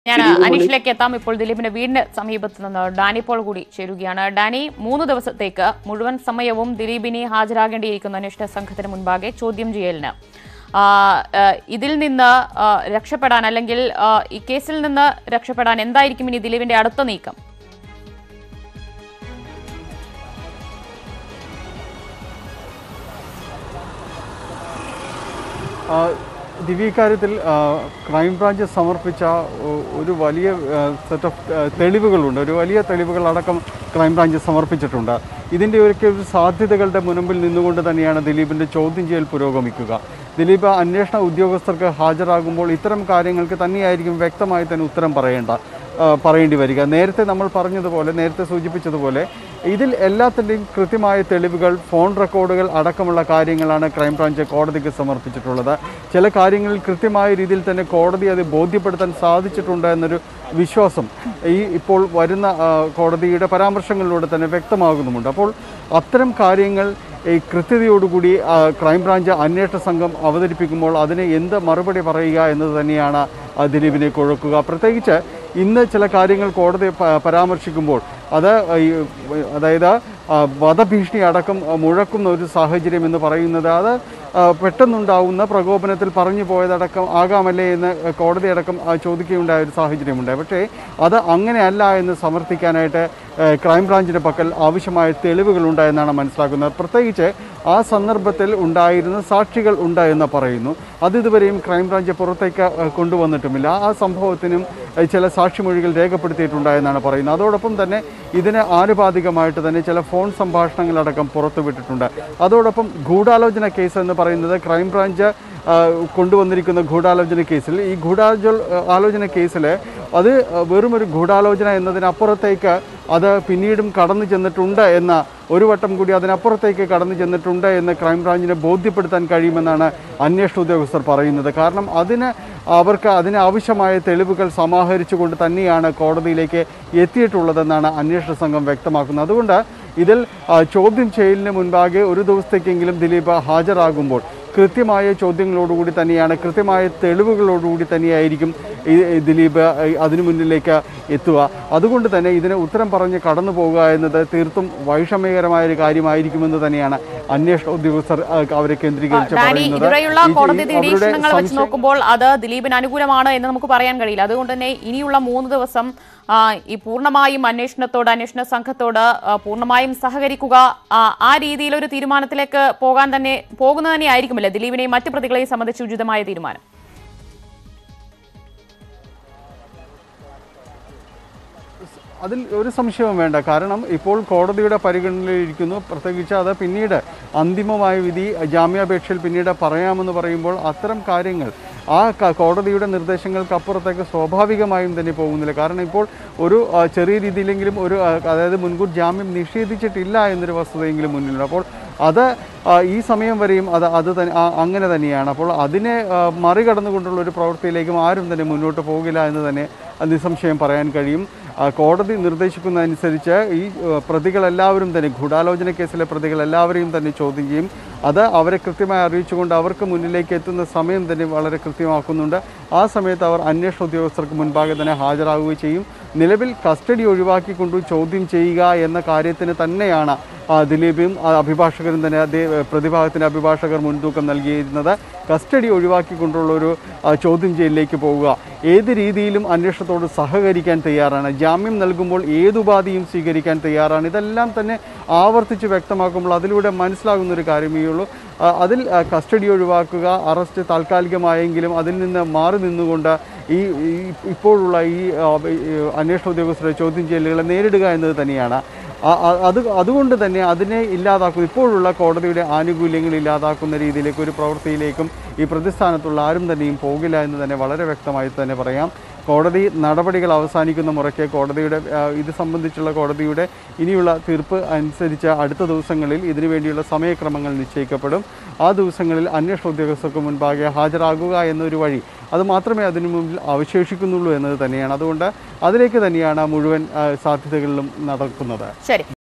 ഞാൻ അനീഷിലേക്ക് എത്താം ഇപ്പോൾ ദിലീപിന്റെ വീടിന് സമീപത്ത് നിന്ന് ഡാനി പോൾ കൂടി ചേരുകയാണ് ഡാനി മൂന്ന് ദിവസത്തേക്ക് മുഴുവൻ സമയവും ദിലീപിനെ ഹാജരാകേണ്ടിയിരിക്കുന്ന അന്വേഷണ സംഘത്തിന് മുൻപാകെ ചോദ്യം ചെയ്യലിന് ആ, ആ, ഇതിൽ നിന്ന് ആ, രക്ഷപ്പെടാൻ അല്ലെങ്കിൽ ആ, ഈ കേസിൽ നിന്ന് രക്ഷപ്പെടാൻ എന്തായിരിക്കും ഇനി ദിലീപിന്റെ അടുത്ത നീക്കം ആ, ദിവ്യ ഇക്കാര്യത്തിൽ ആ, ക്രൈംബ്രാഞ്ച് സമർപ്പിച്ച ഒ- ഒരു വലിയ സെറ്റ് ഓഫ് തെളിവുകളുണ്ട് ഒരു വലിയ തെളിവുകൾ അടക്കം ക്രൈംബ്രാഞ്ച് സമർപ്പിച്ചിട്ടുണ്ട് ഇതിൻ്റെ ഒക്കെ ഒരു സാധ്യതകളുടെ മുൻപിൽ നിന്നുകൊണ്ട് തന്നെയാണ് ദിലീപിൻ്റെ ചോദ്യം ചെയ്യൽ പുരോഗമിക്കുക ദിലീപ് അന്വേഷണ ഉദ്യോഗസ്ഥർക്ക് ഹാജരാകുമ്പോൾ ഇത്തരം കാര്യങ്ങൾക്ക് തന്നെയായിരിക്കും വ്യക്തമായി തന്നെ ഉത്തരം പറയേണ്ട ആ, പറയേണ്ടി വരിക നേരത്തെ നമ്മൾ പറഞ്ഞതുപോലെ നേരത്തെ സൂചിപ്പിച്ചതുപോലെ ഇതിൽ എല്ലാത്തിൻ്റെയും കൃത്യമായ തെളിവുകൾ ഫോൺ റെക്കോർഡുകൾ അടക്കമുള്ള കാര്യങ്ങളാണ് ക്രൈംബ്രാഞ്ച് കോടതിക്ക് സമർപ്പിച്ചിട്ടുള്ളത് ചില കാര്യങ്ങളിൽ കൃത്യമായ രീതിയിൽ തന്നെ കോടതി അത് ബോധ്യപ്പെടുത്താൻ സാധിച്ചിട്ടുണ്ട് എന്നൊരു വിശ്വാസം ഈ ഇപ്പോൾ വരുന്ന ആ, കോടതിയുടെ പരാമർശങ്ങളിലൂടെ തന്നെ വ്യക്തമാകുന്നുമുണ്ട് അപ്പോൾ അത്തരം കാര്യങ്ങൾ ഈ കൃത്യതയോടുകൂടി ആ, ക്രൈംബ്രാഞ്ച് അന്വേഷണ സംഘം അവതരിപ്പിക്കുമ്പോൾ അതിന് എന്ത് മറുപടി പറയുക എന്നത് തന്നെയാണ് ആ, ദിലീപിനെ കുഴക്കുക പ്രത്യേകിച്ച് ഇന്ന് ചില കാര്യങ്ങൾ കോടതി പ- പരാമർശിക്കുമ്പോൾ അത് ഈ അതായത് ആ, വധഭീഷണി അടക്കം ആ, മുഴക്കുന്ന ഒരു സാഹചര്യം എന്ന് പറയുന്നത് അത് ആ, പെട്ടെന്നുണ്ടാവുന്ന പ്രകോപനത്തിൽ പറഞ്ഞു പോയതടക്കം ആകാമല്ലേ എന്ന് കോടതി അടക്കം ആ, ചോദിക്കുകയുണ്ടായ ഒരു സാഹചര്യമുണ്ടായി പക്ഷേ അത് അങ്ങനെയല്ല എന്ന് സമർത്ഥിക്കാനായിട്ട് ആ, ക്രൈംബ്രാഞ്ചിൻ്റെ പക്കൽ ആവശ്യമായ തെളിവുകളുണ്ടായെന്നാണ് മനസ്സിലാക്കുന്നത് പ്രത്യേകിച്ച് ആ സന്ദർഭത്തിൽ ഉണ്ടായിരുന്ന സാക്ഷികൾ ഉണ്ട് എന്ന് പറയുന്നു അത് ഇതുവരെയും ക്രൈംബ്രാഞ്ച് പുറത്തേക്ക് ആ, കൊണ്ടുവന്നിട്ടുമില്ല ആ സംഭവത്തിനും ആ, ചില സാക്ഷിമൊഴികൾ രേഖപ്പെടുത്തിയിട്ടുണ്ടായെന്നാണ് പറയുന്നത് അതോടൊപ്പം തന്നെ ഇതിന് ആനുപാതികമായിട്ട് തന്നെ ചില ഫോൺ സംഭാഷണങ്ങളടക്കം പുറത്തുവിട്ടിട്ടുണ്ട് അതോടൊപ്പം ഗൂഢാലോചന കേസ് എന്ന് പറയുന്നത് ക്രൈംബ്രാഞ്ച് ആ, കൊണ്ടുവന്നിരിക്കുന്ന ഗൂഢാലോചന കേസിൽ ഈ ഗൂഢാലോ ആലോചന കേസിൽ അത് വെറും ഒരു ഗൂഢാലോചന എന്നതിനപ്പുറത്തേക്ക് അത് പിന്നീടും കടന്നു ചെന്നിട്ടുണ്ട് എന്ന ഒരു വട്ടം കൂടി അതിനപ്പുറത്തേക്ക് കടന്നു ചെന്നിട്ടുണ്ട് എന്ന് ക്രൈംബ്രാഞ്ചിനെ ബോധ്യപ്പെടുത്താൻ കഴിയുമെന്നാണ് അന്വേഷണ ഉദ്യോഗസ്ഥർ പറയുന്നത് കാരണം അതിന് അവർക്ക് അതിന് ആവശ്യമായ തെളിവുകൾ സമാഹരിച്ചുകൊണ്ട് തന്നെയാണ് കോടതിയിലേക്ക് എത്തിയിട്ടുള്ളതെന്നാണ് അന്വേഷണ സംഘം വ്യക്തമാക്കുന്നത് അതുകൊണ്ട് ഇതിൽ ആ, ചോദ്യം ചെയ്യലിന് മുൻപാകെ ഒരു ദിവസത്തേക്കെങ്കിലും ദിലീപ് ഹാജരാകുമ്പോൾ കൃത്യമായ ചോദ്യങ്ങളോടുകൂടി തന്നെയാണ് കൃത്യമായ തെളിവുകളോടുകൂടി തന്നെയായിരിക്കും ഈ ഈ ദിലീപ് ഈ അതിനു മുന്നിലേക്ക് എത്തുക അതുകൊണ്ട് തന്നെ ഇതിന് ഉത്തരം പറഞ്ഞ് കടന്നു പോകുക എന്നത് തീർത്തും വൈഷമ്യകരമായ ഒരു കാര്യമായിരിക്കുമെന്ന് തന്നെയാണ് അന്വേഷണ ഉദ്യോഗസ്ഥർ ആ, അവരെ കേന്ദ്രീകരിച്ച് ഡാനി പറയുന്നത് ഇതുവരെയുള്ള ഈ- ഈ കോടതി അവരുടെ നിരീക്ഷണങ്ങൾ വെച്ച് സംശയം- നോക്കുമ്പോൾ അത് ദിലീപിന് അനുകൂലമാണ് എന്ന് നമുക്ക് പറയാൻ കഴിയില്ല അതുകൊണ്ട് തന്നെ ഇനിയുള്ള മൂന്ന് ദിവസം ആ, ഈ പൂർണ്ണമായും അന്വേഷണത്തോട് അന്വേഷണ സംഘത്തോട് ആ, പൂർണ്ണമായും സഹകരിക്കുക ആ, ആ രീതിയിലൊരു തീരുമാനത്തിലേക്ക് പോകാൻ തന്നെ പോകുന്നത് തന്നെ ആയിരിക്കുമല്ലേ ദിലീപിനെയും മറ്റ് പ്രതികളെയും സംബന്ധിച്ച് ഉചിതമായ തീരുമാനം അതിൽ ഒരു സംശയവും വേണ്ട കാരണം ഇപ്പോൾ കോടതിയുടെ പരിഗണനയിലിരിക്കുന്നു പ്രത്യേകിച്ച് അത് പിന്നീട് അന്തിമമായ വിധി ജാമ്യാപേക്ഷയിൽ പിന്നീട് പറയാമെന്ന് പറയുമ്പോൾ അത്തരം കാര്യങ്ങൾ ആ ക- കോടതിയുടെ നിർദ്ദേശങ്ങൾക്ക് അപ്പുറത്തേക്ക് സ്വാഭാവികമായും തന്നെ പോകുന്നില്ല കാരണം ഇപ്പോൾ ഒരു ആ, ചെറിയ രീതിയിലെങ്കിലും ഒരു ആ, അതായത് മുൻകൂർ ജാമ്യം നിഷേധിച്ചിട്ടില്ല എന്നൊരു വസ്തുതയെങ്കിലും മുന്നിലുണ്ട് അപ്പോൾ അത് ആ, ഈ സമയം വരെയും അത് അത് തന്നെ ആ, അങ്ങനെ തന്നെയാണ് അപ്പോൾ അതിനെ ആ, മറികടന്നുകൊണ്ടുള്ള ഒരു പ്രവൃത്തിയിലേക്കും ആരും തന്നെ മുന്നോട്ട് പോകില്ല എന്ന് തന്നെ നിസ്സംശയം പറയാൻ കഴിയും ആ, കോടതി നിർദ്ദേശിക്കുന്നതനുസരിച്ച് ഈ ആ, പ്രതികളെല്ലാവരും തന്നെ ഗൂഢാലോചന കേസിലെ പ്രതികളെല്ലാവരെയും തന്നെ ചോദ്യം ചെയ്യും അത് അവരെ കൃത്യമായി അറിയിച്ചുകൊണ്ട് അവർക്ക് മുന്നിലേക്ക് എത്തുന്ന സമയം തന്നെ വളരെ കൃത്യമാക്കുന്നുണ്ട് ആ സമയത്ത് അവർ അന്വേഷണ ഉദ്യോഗസ്ഥർക്ക് മുൻപാകെ തന്നെ ഹാജരാകുകയും ചെയ്യും നിലവിൽ കസ്റ്റഡി ഒഴിവാക്കിക്കൊണ്ട് ചോദ്യം ചെയ്യുക എന്ന കാര്യത്തിന് തന്നെയാണ് ആ, ദിലീപും ആ, അഭിഭാഷകരും തന്നെ അതേ പ്രതിഭാഗത്തിൻ്റെ അഭിഭാഷകർ മുൻതൂക്കം നൽകിയിരുന്നത് കസ്റ്റഡി ഒഴിവാക്കിക്കൊണ്ടുള്ള ഒരു ആ, ചോദ്യം ചെയ്യലിലേക്ക് പോവുക ഏത് രീതിയിലും അന്വേഷണത്തോട് സഹകരിക്കാൻ തയ്യാറാണ് ജാമ്യം നൽകുമ്പോൾ ഏതുപാധിയും സ്വീകരിക്കാൻ തയ്യാറാണ് ഇതെല്ലാം തന്നെ ആവർത്തിച്ച് വ്യക്തമാക്കുമ്പോൾ അതിലൂടെ മനസ്സിലാകുന്ന ഒരു കാര്യമേ ഉള്ളൂ ആ, അതിൽ ആ, കസ്റ്റഡി ഒഴിവാക്കുക അറസ്റ്റ് താൽക്കാലികമായെങ്കിലും അതിൽ നിന്ന് മാറി നിന്നുകൊണ്ട് ഈ ഈ- ഇപ്പോഴുള്ള ഈ ആ, ഈ അന്വേഷണ ഉദ്യോഗസ്ഥരുടെ ചോദ്യം ചെയ്യലുകളെ നേരിടുക എന്നത് തന്നെയാണ് ആ- ആ- അത് അതുകൊണ്ട് തന്നെ അതിനെ ഇല്ലാതാക്കും ഇപ്പോഴുള്ള കോടതിയുടെ ആനുകൂല്യങ്ങൾ ഇല്ലാതാക്കുന്ന രീതിയിലേക്ക് ഒരു പ്രവൃത്തിയിലേക്കും ഈ പ്രതിസ്ഥാനത്തുള്ള ആരും തന്നെയും പോകില്ല എന്ന് തന്നെ വളരെ വ്യക്തമായി തന്നെ പറയാം കോടതി നടപടികൾ അവസാനിക്കുന്ന മുറയ്ക്ക് കോടതിയുടെ ആ, ഇത് സംബന്ധിച്ചുള്ള കോടതിയുടെ ഇനിയുള്ള തീർപ്പ് അനുസരിച്ച് അടുത്ത ദിവസങ്ങളിൽ ഇതിനു വേണ്ടിയുള്ള സമയക്രമങ്ങൾ നിശ്ചയിക്കപ്പെടും ആ ദിവസങ്ങളിൽ അന്വേഷണ ഉദ്യോഗസ്ഥർക്ക് മുൻപാകെ ഹാജരാകുക എന്നൊരു വഴി അത് മാത്രമേ അതിനു മുമ്പിൽ അവശേഷിക്കുന്നുള്ളൂ എന്നത് തന്നെയാണ് അതുകൊണ്ട് അതിലേക്ക് തന്നെയാണ് മുഴുവൻ ആ, സാധ്യതകളിലും നടക്കുന്നത് ശരി